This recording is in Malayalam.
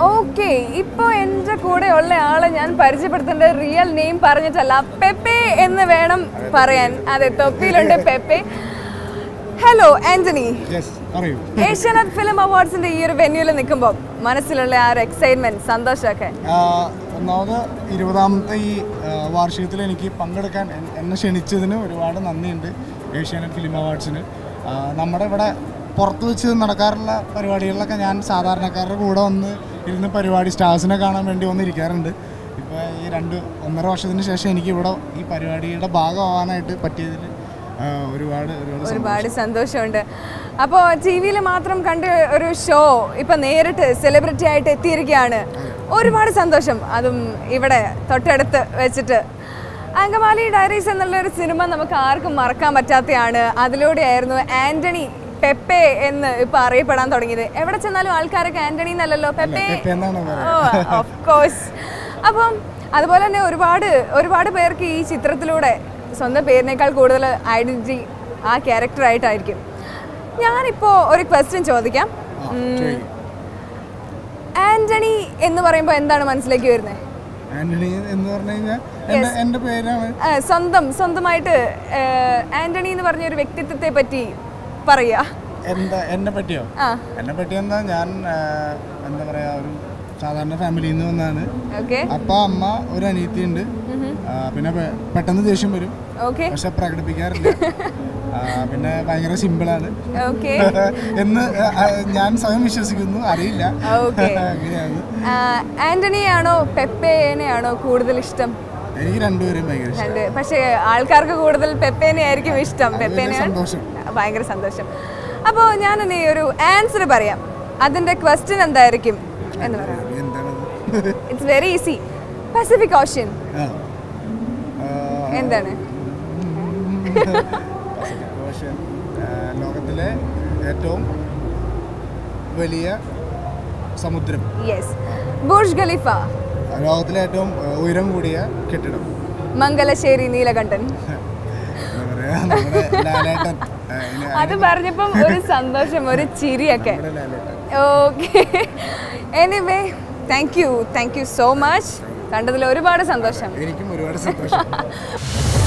ഓക്കെ ഇപ്പൊ എന്റെ കൂടെ ഉള്ള ആളെ ഞാൻ പരിചയപ്പെടുത്തേണ്ട റിയൽ നെയിം പറഞ്ഞിട്ടല്ല പെപ്പെ എന്ന് വേണം പറയാൻ അതെ തൊപ്പിയിലുണ്ട് പെപ്പെ ഹലോ ആന്റണി യെസ് പറയൂ ഏഷ്യാനെറ്റ് ഫിലിം അവാർഡ്സിന്റെ ഈ ഒരു വെന്യൂവിൽ നിൽക്കുമ്പോൾ മനസ്സിലുള്ള ആ ഒരു എക്സൈറ്റ്മെന്റ് സന്തോഷമൊക്കെ ആഹ് ഒന്നാമത് ഇരുപതാമത്തെ ഈ ആഹ് വാർഷികത്തിൽ എനിക്ക് പങ്കെടുക്കാൻ എൻ- എന്നെ ക്ഷണിച്ചതിന് ഒരുപാട് നന്ദിയുണ്ട് ഏഷ്യാനെറ്റ് ഫിലിം അവാർഡ്സിന് ആഹ് നമ്മുടെ ഇവിടെ പുറത്ത് വെച്ച് നടക്കാറുള്ള പരിപാടികളിലൊക്കെ ഞാൻ സാധാരണക്കാരുടെ കൂടെ വന്ന് ഇരുന്ന് പരിപാടി സ്റ്റാർസിനെ കാണാൻ വേണ്ടി വന്നിരിക്കാറുണ്ട് ഇപ്പോൾ ഈ രണ്ട് ഒന്നര വർഷത്തിന് ശേഷം എനിക്ക് ഇവിടെ ഈ പരിപാടിയുടെ ഭാഗമാവാനായിട്ട് പറ്റിയതിൽ ആഹ് ഒരുപാട് ഒരുപാട് സന്തോഷം. ഒരുപാട് സന്തോഷമുണ്ട് അപ്പോൾ ടി വിയിൽ മാത്രം കണ്ട ഒരു ഷോ ഇപ്പൊ നേരിട്ട് സെലിബ്രിറ്റി ആയിട്ട് എത്തിയിരിക്കുകയാണ് ഒരുപാട് സന്തോഷം അതും ഇവിടെ തൊട്ടടുത്ത് വെച്ചിട്ട് അങ്കമാലി ഡയറീസ് എന്നുള്ള ഒരു സിനിമ നമുക്ക് ആർക്കും മറക്കാൻ പറ്റാത്തതാണ് അതിലൂടെയായിരുന്നു ആന്റണി പെപ്പെ എന്ന് ഇപ്പൊ അറിയപ്പെടാൻ തുടങ്ങിയത് എവിടെ ചെന്നാലും ആൾക്കാരൊക്കെ ആന്റണി എന്നല്ലല്ലോ പെപ്പെ പെപ്പെ എന്നാണ് പറയുന്നത്. ഓഫ് കോഴ്സ് അപ്പം അതുപോലെ തന്നെ ഒരുപാട് ഒരുപാട് പേർക്ക് ഈ ചിത്രത്തിലൂടെ സ്വന്തം പേരിനേക്കാൾ കൂടുതൽ ഐഡന്റിറ്റി ആ ക്യാരക്ടറായിട്ടായിരിക്കും ഞാനിപ്പോൾ ഒരു ക്വസ്റ്റ്യൻ ചോദിക്കാം ആ, ചോദിക്ക്. ആന്റണി എന്ന് പറയുമ്പോൾ എന്താണ് മനസ്സിലേക്ക് വരുന്നത് ആന്റണി എന്ന് പറഞ്ഞു കഴിഞ്ഞാൽ എൻ്റെ എൻ്റെ പേരാണ് സ്വന്തം സ്വന്തമായിട്ട് ആ, ആന്റണി എന്ന് പറഞ്ഞ ഒരു വ്യക്തിത്വത്തെ പറ്റി പറയുക എന്താ എന്നെ പറ്റിയോ ആ എന്നെ പറ്റി എന്താ ഞാൻ ആ, എന്താ പറയാ ഒരു സാധാരണ ഫാമിലിയിൽ നിന്ന് വന്നാണ് ഓക്കെ അപ്പ അമ്മ ഒരു അനിയത്തി ഉണ്ട് പിന്നെ പെ- പെട്ടെന്ന് ദേഷ്യം വരും ഓക്കെ പക്ഷെ പ്രകടിപ്പിക്കാറില്ല ആ, പിന്നെ ഭയങ്കര സിമ്പിളാണ് ഓക്കെ എന്ന് ആ, ഞാൻ സ്വയം വിശ്വസിക്കുന്നു അറിയില്ല ഓക്കെ അങ്ങനെയാണ് ആന്റണിയാണോ പെപ്പേനെയാണോ കൂടുതൽ ഇഷ്ടം എനിക്ക് രണ്ടുപേരും ഭയങ്കര ഇഷ്ടം രണ്ട് പക്ഷേ ആൾക്കാർക്ക് കൂടുതൽ പെപ്പേനെ ആയിരിക്കും ഇഷ്ടം വലിയ പെപ്പേനെയാണ് സന്തോഷം ഭയങ്കര സന്തോഷം അപ്പോൾ ഞാനൊന്ന് ഈ ഒരു ആൻസർ പറയാം അതിന്റെ ക്വസ്റ്റ്യൻ എന്തായിരിക്കും എന്ന് പറയാം എന്താണത് it's very easy pacific ocean ആ. ആ, എന്താണ് പസഫിക് ഓഷ്യൻ ആ, ലോകത്തിലെ ഏറ്റവും വലിയ സമുദ്രം യെസ് ബുർജ് ഖലീഫ ലോകത്തിലെ ഏറ്റവും ആ, ഉയരം കൂടിയ കെട്ടിടം മംഗലശ്ശേരി നീലകണ്ഠൻ എന്താ പറയാ നമ്മുടെ ലാലേട്ടൻ ആ, ഇനി അത് പറഞ്ഞപ്പം ഒരു സന്തോഷം ഒരു ചിരിയൊക്കെ നമ്മുടെ Lalettan okay anyway thank you thank you so much കണ്ടതിൽ ഒരുപാട് സന്തോഷം എനിക്കും ഒരുപാട് സന്തോഷം